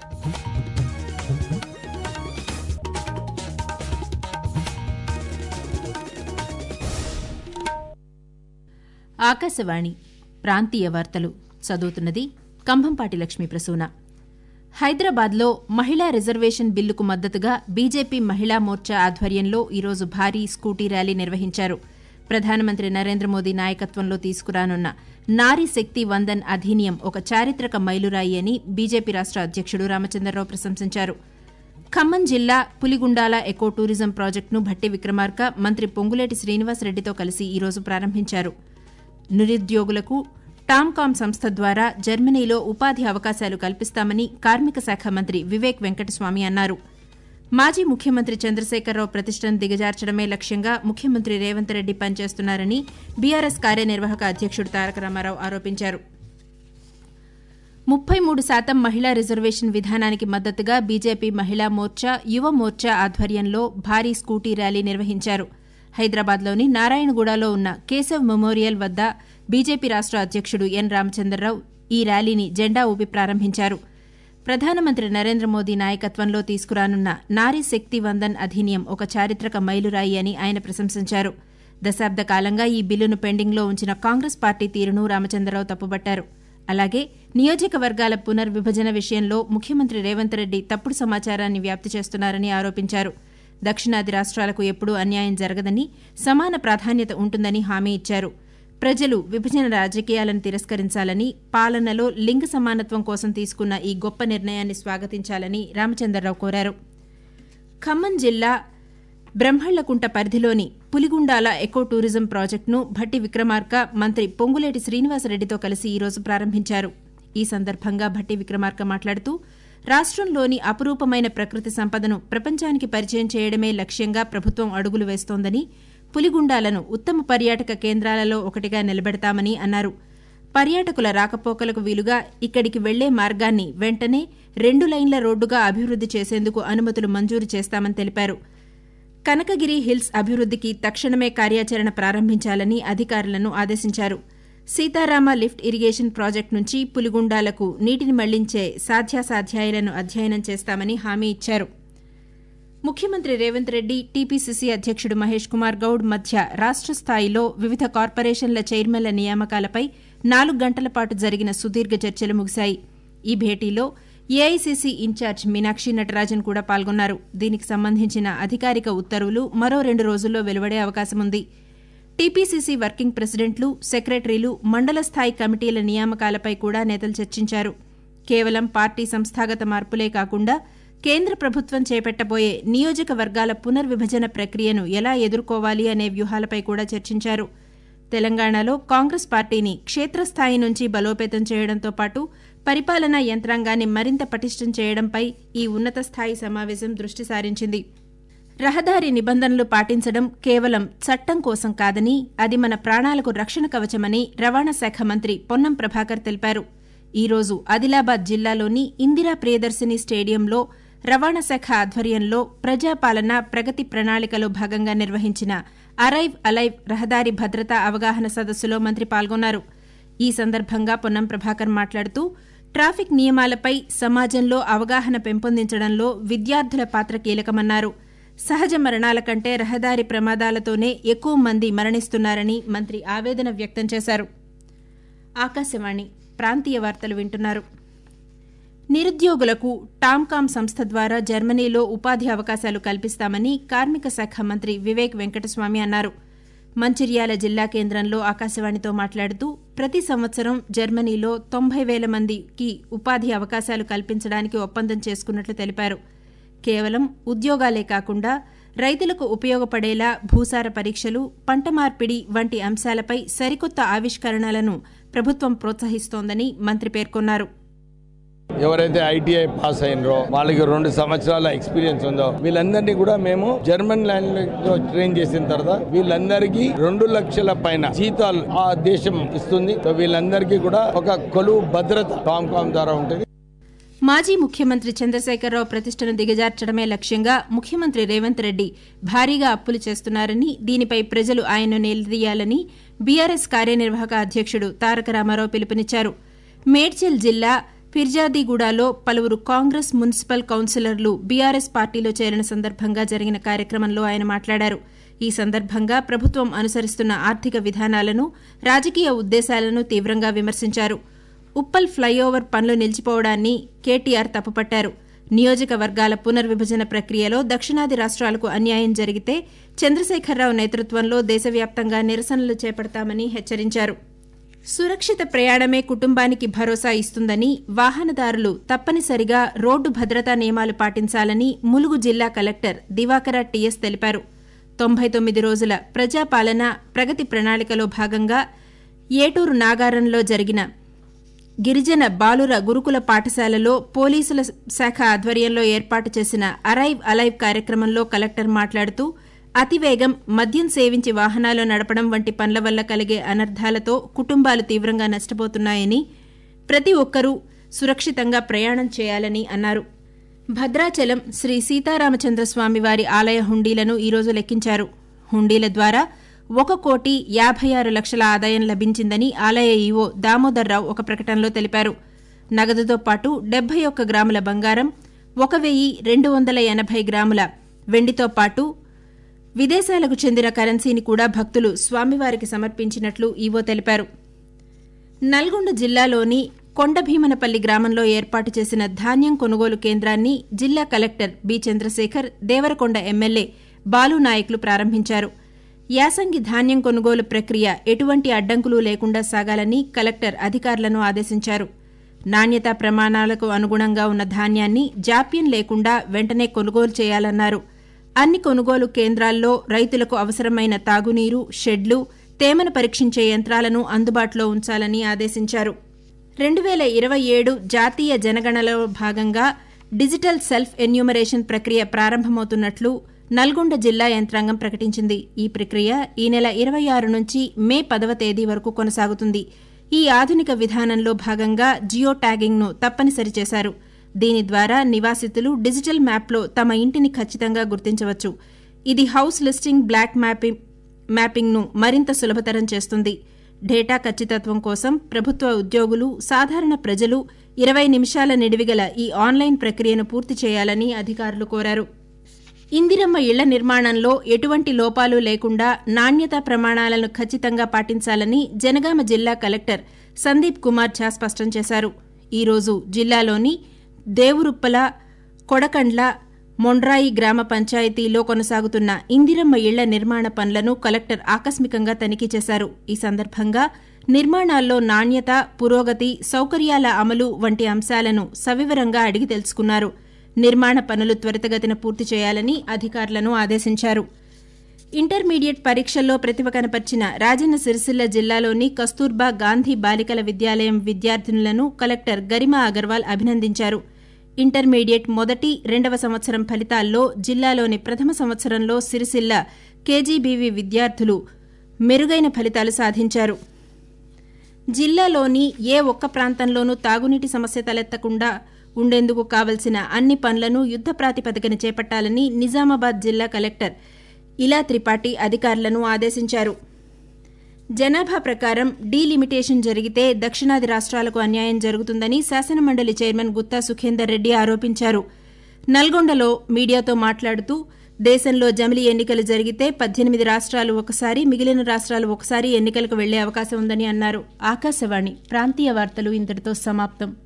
ఆకాశవాణి ప్రాంతీయ వార్తలు చదువుతున్నది కంభంపాటి లక్ష్మీ ప్రసూన హైదరాబాద్లో మహిళా రిజర్వేషన్ బిల్లుకు మద్దతుగా బీజేపీ మహిళా మోర్చా ఆధ్వర్యంలో ఈరోజు భారీ స్కూటీ ర్యాలీ నిర్వహించారు ప్రధానమంత్రి నరేంద్ర మోదీ నాయకత్వంలో తీసుకురానున్న నారీ శక్తి వందన్ అధినియం ఒక చారిత్రక మైలురాయి అని బీజేపీ రాష్ట అధ్యక్షుడు రామచంద్రరావు ప్రశంసించారు ఖమ్మం జిల్లా పులిగుండాల ఎకో టూరిజం ప్రాజెక్టును భట్టి విక్రమార్క మంత్రి పొంగులేటి శ్రీనివాసరెడ్డితో కలిసి ఈరోజు ప్రారంభించారు నిరుద్యోగులకు టామ్కామ్ సంస్థ ద్వారా జర్మనీలో ఉపాధి అవకాశాలు కల్పిస్తామని కార్మిక శాఖ మంత్రి వివేక్ వెంకటస్వామి అన్నారు మాజీ ముఖ్యమంత్రి చంద్రశేఖరరావు ప్రతిష్టను దిగజార్చడమే లక్ష్యంగా ముఖ్యమంత్రి రేవంత్ రెడ్డి పనిచేస్తున్నారని బీఆర్ఎస్ కార్యనిర్వాహక అధ్యక్షుడు తారక రామారావు ఆరోపించారు ముప్పై మూడు శాతం మహిళా రిజర్వేషన్ విధానానికి మద్దతుగా బీజేపీ మహిళా మోర్చా యువ మోర్చా ఆధ్వర్యంలో భారీ స్కూటీ ర్యాలీ నిర్వహించారు హైదరాబాద్లోని నారాయణగూడలో ఉన్న కేశవ్ మెమోరియల్ వద్ద బీజేపీ రాష్ట అధ్యక్షుడు ఎన్ రామచంద్రరావు ఈ ర్యాలీని జెండా ఊపి ప్రారంభించారు ప్రధానమంత్రి నరేంద్ర మోదీ నాయకత్వంలో తీసుకురానున్న నారీ శక్తి వందన్ అధినియం ఒక చారిత్రక మైలురాయి అని ఆయన ప్రశంసించారు దశాబ్ద కాలంగా ఈ బిల్లును పెండింగ్లో ఉంచిన కాంగ్రెస్ పార్టీ తీరును రామచంద్రరావు తప్పుబట్టారు అలాగే నియోజకవర్గాల పునర్విభజన విషయంలో ముఖ్యమంత్రి రేవంత్ రెడ్డి తప్పుడు సమాచారాన్ని వ్యాప్తి చేస్తున్నారని ఆరోపించారు దక్షిణాది రాష్ట్రాలకు ఎప్పుడూ అన్యాయం జరగదని సమాన ప్రాధాన్యత ఉంటుందని హామీ ఇచ్చారు ప్రజలు విభజన రాజకీయాలను తిరస్కరించాలని పాలనలో లింగ సమానత్వం కోసం తీసుకున్న ఈ గొప్ప నిర్ణయాన్ని స్వాగతించాలని రామచంద్రరావు కోరారు ఖమ్మం జిల్లా బ్రహ్మళ్లకుంట పరిధిలోని పులిగుండాల ఎకో టూరిజం ప్రాజెక్టును భట్టి విక్రమార్క మంత్రి పొంగులేటి శ్రీనివాసరెడ్డితో కలిసి ఈరోజు ప్రారంభించారు ఈ సందర్భంగా భట్టి విక్రమార్క మాట్లాడుతూ రాష్టంలోని అపురూపమైన ప్రకృతి సంపదను ప్రపంచానికి పరిచయం చేయడమే లక్ష్యంగా ప్రభుత్వం అడుగులు వేస్తోందని పులిగుండాలను ఉత్తమ పర్యాటక కేంద్రాలలో ఒకటిగా నిలబెడతామని అన్నారు పర్యాటకుల రాకపోకలకు వీలుగా ఇక్కడికి వెళ్లే మార్గాన్ని వెంటనే రెండు లైన్ల రోడ్డుగా అభివృద్ది చేసేందుకు అనుమతులు మంజూరు చేస్తామని తెలిపారు కనకగిరి హిల్స్ అభివృద్దికి తక్షణమే కార్యాచరణ ప్రారంభించాలని అధికారులను ఆదేశించారు సీతారామ లిఫ్ట్ ఇరిగేషన్ ప్రాజెక్టు నుంచి పులిగుండాలకు నీటిని మళ్లించే సాధ్యాసాధ్యాయాలను అధ్యయనం చేస్తామని హామీ ఇచ్చారు ముఖ్యమంత్రి రేవంత్ రెడ్డి టీపీసీసీ అధ్యక్షుడు మహేష్ కుమార్ గౌడ్ మధ్య రాష్ట స్థాయిలో వివిధ కార్పొరేషన్ల చైర్మన్ల నియామకాలపై నాలుగు గంటల పాటు జరిగిన సుదీర్ఘ చర్చలు ముగిశాయి ఈ భేటీలో ఏఐసీసీ ఇన్ఛార్జ్ మీనాక్షి నటరాజన్ కూడా పాల్గొన్నారు దీనికి సంబంధించిన అధికారిక ఉత్తర్వులు మరో రెండు రోజుల్లో వెలువడే అవకాశముంది టీపీసీసీ వర్కింగ్ ప్రెసిడెంట్లు సెక్రటరీలు మండల స్థాయి కమిటీల నియామకాలపై కూడా నేతలు చర్చించారు కేవలం పార్టీ సంస్థాగత మార్పులే కాకుండా కేంద్ర ప్రభుత్వం చేపట్టబోయే నియోజకవర్గాల పునర్విభజన ప్రక్రియను ఎలా ఎదుర్కోవాలి అనే వ్యూహాలపై కూడా చర్చించారు తెలంగాణలో కాంగ్రెస్ పార్టీని క్షేత్రస్థాయి నుంచి బలోపేతం చేయడంతో పాటు పరిపాలనా యంత్రాంగాన్ని మరింత పటిష్టం చేయడంపై ఈ ఉన్నత స్థాయి సమావేశం దృష్టి సారించింది రహదారి నిబంధనలు పాటించడం కేవలం చట్టం కోసం కాదని అది మన ప్రాణాలకు రక్షణ కవచమని రవాణా శాఖ మంత్రి పొన్నం ప్రభాకర్ తెలిపారు ఈరోజు ఆదిలాబాద్ జిల్లాలోని ఇందిరా ప్రియదర్శిని స్టేడియంలో రవాణా శాఖ ఆధ్వర్యంలో ప్రజాపాలన ప్రగతి ప్రణాళికలో భాగంగా నిర్వహించిన అరైవ్ అలైవ్ రహదారి భద్రతా అవగాహన సదస్సులో మంత్రి పాల్గొన్నారు ఈ సందర్భంగా పొన్నం ప్రభాకర్ మాట్లాడుతూ ట్రాఫిక్ నియమాలపై సమాజంలో అవగాహన పెంపొందించడంలో విద్యార్థుల పాత్ర కీలకమన్నారు సహజ మరణాల కంటే రహదారి ప్రమాదాలతోనే ఎక్కువ మంది మరణిస్తున్నారని మంత్రి ఆవేదన వ్యక్తం చేశారు ఆకాశవాణి ప్రాంతీయ వార్తలు వింటున్నారు నిరుద్యోగులకు టామ్కామ్ సంస్థ ద్వారా జర్మనీలో ఉపాధి అవకాశాలు కల్పిస్తామని కార్మిక శాఖ మంత్రి వివేక్ వెంకటస్వామి అన్నారు మంచిర్యాల జిల్లా కేంద్రంలో ఆకాశవాణితో మాట్లాడుతూ ప్రతి సంవత్సరం జర్మనీలో తొంభై వేల మందికి ఉపాధి అవకాశాలు కల్పించడానికి ఒప్పందం చేసుకున్నట్లు తెలిపారు కేవలం ఉద్యోగాలే కాకుండా రైతులకు ఉపయోగపడేలా భూసార పరీక్షలు పంట మార్పిడి వంటి అంశాలపై సరికొత్త ఆవిష్కరణలను ప్రభుత్వం ప్రోత్సహిస్తోందని మంత్రి పేర్కొన్నారు ఎవరైతే ఐటీఐ పాస్ అయినరో వాళ్ళకి రెండు సంవత్సరాల ఎక్స్పీరియన్స్ ఉందో వీళ్ళందరినీ కూడా మేము జర్మన్ లాంగ్వేజ్ లో ట్రైన్ చేసిన తర్వాత వీళ్ళందరికీ రెండు లక్షల పైన జీతాలు ఆ దేశం ఇస్తుంది సో వీళ్ళందరికీ కూడా ఒక కొలువు భద్రత టామ్ కామ్ ద్వారా ఉంటుంది మాజీ ముఖ్యమంత్రి చంద్రశేఖరరావు ప్రతిష్టను దిగజార్చడమే లక్ష్యంగా ముఖ్యమంత్రి రేవంత్ రెడ్డి భారీగా అప్పులు చేస్తున్నారని దీనిపై ప్రజలు ఆయన్ను నిలదీయాలని బీఆర్ఎస్ కార్యనిర్వాహక అధ్యక్షుడు తారక రామారావు పిలుపునిచ్చారు మేడ్చల్ జిల్లా ఫిర్జాదిగూడలో పలువురు కాంగ్రెస్ మున్సిపల్ కౌన్సిలర్లు బీఆర్ఎస్ పార్టీలో చేరిన సందర్భంగా జరిగిన కార్యక్రమంలో ఆయన మాట్లాడారు ఈ సందర్భంగా ప్రభుత్వం అనుసరిస్తున్న ఆర్థిక విధానాలను రాజకీయ ఉద్దేశాలను తీవ్రంగా విమర్శించారు ఉప్పల్ ఫ్లైఓవర్ పనులు నిలిచిపోవడాన్ని కేటీఆర్ తప్పుపట్టారు నియోజకవర్గాల పునర్విభజన ప్రక్రియలో దక్షిణాది రాష్ట్రాలకు అన్యాయం జరిగితే చంద్రశేఖరరావు నేతృత్వంలో దేశవ్యాప్తంగా నిరసనలు చేపడతామని హెచ్చరించారు సురక్షిత ప్రయాణమే కుటుంబానికి భరోసా ఇస్తుందని వాహనదారులు తప్పనిసరిగా రోడ్డు భద్రతా నియమాలు పాటించాలని ములుగు జిల్లా కలెక్టర్ దివాకర టీఎస్ తెలిపారు తొంభై తొమ్మిది రోజుల ప్రజాపాలన ప్రగతి ప్రణాళికలో భాగంగా ఏటూరు నాగారంలో జరిగిన గిరిజన బాలుర గురుకుల పాఠశాలలో పోలీసుల శాఖ ఆధ్వర్యంలో ఏర్పాటు చేసిన అరైవ్ అలైవ్ కార్యక్రమంలో కలెక్టర్ మాట్లాడుతూ అతివేగం మద్యం సేవించి వాహనాలు నడపడం వంటి పనుల వల్ల కలిగే అనర్థాలతో కుటుంబాలు తీవ్రంగా నష్టపోతున్నాయని ప్రతి ఒక్కరూ సురక్షితంగా ప్రయాణం చేయాలని అన్నారు భద్రాచలం శ్రీ సీతారామచంద్రస్వామి వారి ఆలయ హుండీలను ఈరోజు లెక్కించారు హుండీల ద్వారా ఒక కోటి యాభై ఆరు లక్షల ఆదాయం లభించిందని ఆలయ ఈవో దామోదర్రావు ఒక ప్రకటనలో తెలిపారు నగదుతో పాటు డెబ్బై ఒక్క గ్రాముల బంగారం ఒక వెయ్యి రెండు వందల ఎనభై గ్రాముల వెండితో పాటు విదేశాలకు చెందిన కరెన్సీని కూడా భక్తులు స్వామివారికి సమర్పించినట్లు ఈవో తెలిపారు నల్గొండ జిల్లాలోని కొండభీమనపల్లి గ్రామంలో ఏర్పాటు చేసిన ధాన్యం కొనుగోలు కేంద్రాన్ని జిల్లా collector B Chandrasekhar Devarakonda M L A Balu నాయకులు ప్రారంభించారు యాసంగి ధాన్యం కొనుగోలు ప్రక్రియ ఎటువంటి అడ్డంకులు లేకుండా సాగాలని కలెక్టర్ అధికారులను ఆదేశించారు నాణ్యతా ప్రమాణాలకు అనుగుణంగా ఉన్న ధాన్యాన్ని జాప్యం లేకుండా వెంటనే కొనుగోలు చేయాలన్నారు అన్ని కొనుగోలు కేంద్రాల్లో రైతులకు అవసరమైన తాగునీరు షెడ్లు తేమను పరీక్షించే యంత్రాలను అందుబాటులో ఉంచాలని ఆదేశించారు రెండు వేల ఇరవై ఏడు జాతీయ జనగణనలో భాగంగా డిజిటల్ సెల్ఫ్ ఎన్యూమరేషన్ ప్రక్రియ ప్రారంభమవుతున్నట్లు నల్గొండ జిల్లా యంత్రాంగం ప్రకటించింది ఈ ప్రక్రియ ఈ నెల ఇరవై ఆరు నుంచి మే పదవ తేదీ వరకు కొనసాగుతుంది ఈ ఆధునిక విధానంలో భాగంగా జియో ట్యాగింగ్ను తప్పనిసరి చేశారు దీని ద్వారా నివాసితులు డిజిటల్ మ్యాప్లో తమ ఇంటిని ఖచ్చితంగా గుర్తించవచ్చు ఇది హౌస్ లిస్టింగ్ బ్లాక్ మ్యాపింగ్ మ్యాపింగ్ను మరింత సులభతరం చేస్తుంది డేటా ఖచ్చితత్వం కోసం ప్రభుత్వ ఉద్యోగులు సాధారణ ప్రజలు ఇరవై నిమిషాల నిడివిగల ఈ ఆన్లైన్ ప్రక్రియను పూర్తి చేయాలని అధికారులు కోరారు ఇందిరమ్మ ఇళ్ల నిర్మాణంలో ఎటువంటి లోపాలు లేకుండా నాణ్యతా ప్రమాణాలను ఖచ్చితంగా పాటించాలని జనగామ జిల్లా కలెక్టర్ సందీప్ కుమార్ ఝా స్పష్టం చేశారు ఈరోజు జిల్లాలోని దేవురుప్పల కొడకండ్ల మొండ్రాయి గ్రామ పంచాయతీలో కొనసాగుతున్న ఇందిరమ్మ ఇళ్ల నిర్మాణ పనులను కలెక్టర్ ఆకస్మికంగా తనిఖీ చేశారు ఈ సందర్భంగా నిర్మాణాల్లో నాణ్యత పురోగతి సౌకర్యాల అమలు వంటి అంశాలను సవివరంగా అడిగి తెలుసుకున్నారు నిర్మాణ పనులు త్వరితగతిన పూర్తి చేయాలని అధికారులను ఆదేశించారు ఇంటర్మీడియట్ పరీక్షల్లో ప్రతిభ కనపర్చిన రాజన్న సిరిసిల్ల జిల్లాలోని కస్తూర్బా గాంధీ బాలికల విద్యాలయం విద్యార్థినులను కలెక్టర్ గరిమా అగర్వాల్ అభినందించారు ఇంటర్మీడియట్ మొదటి రెండవ సంవత్సరం ఫలితాల్లో జిల్లాలోని ప్రథమ సంవత్సరంలో సిరిసిల్ల కేజీబీవీ విద్యార్థులు మెరుగైన ఫలితాలు సాధించారు జిల్లాలోని ఏ ఒక్క ప్రాంతంలోనూ తాగునీటి సమస్య తలెత్తకుండా ఉండేందుకు కావలసిన అన్ని పనులను యుద్ద ప్రాతిపదికన చేపట్టాలని నిజామాబాద్ జిల్లా కలెక్టర్ ఇలా త్రిపాఠి అధికారులను ఆదేశించారు జనాభా ప్రకారం డీలిమిటేషన్ జరిగితే దక్షిణాది రాష్ట్రాలకు అన్యాయం జరుగుతుందని శాసనమండలి చైర్మన్ గుత్తా సుఖేందర్ రెడ్డి ఆరోపించారు నల్గొండలో మీడియాతో మాట్లాడుతూ దేశంలో జమిలి ఎన్నికలు జరిగితే పద్దెనిమిది రాష్ట్రాలు ఒకసారి మిగిలిన రాష్ట్రాలు ఒకసారి ఎన్నికలకు వెళ్లే అవకాశం ఉందని అన్నారు ఆకాశవాణి ప్రాంతీయ వార్తలు ఇంతటితో సమాప్తం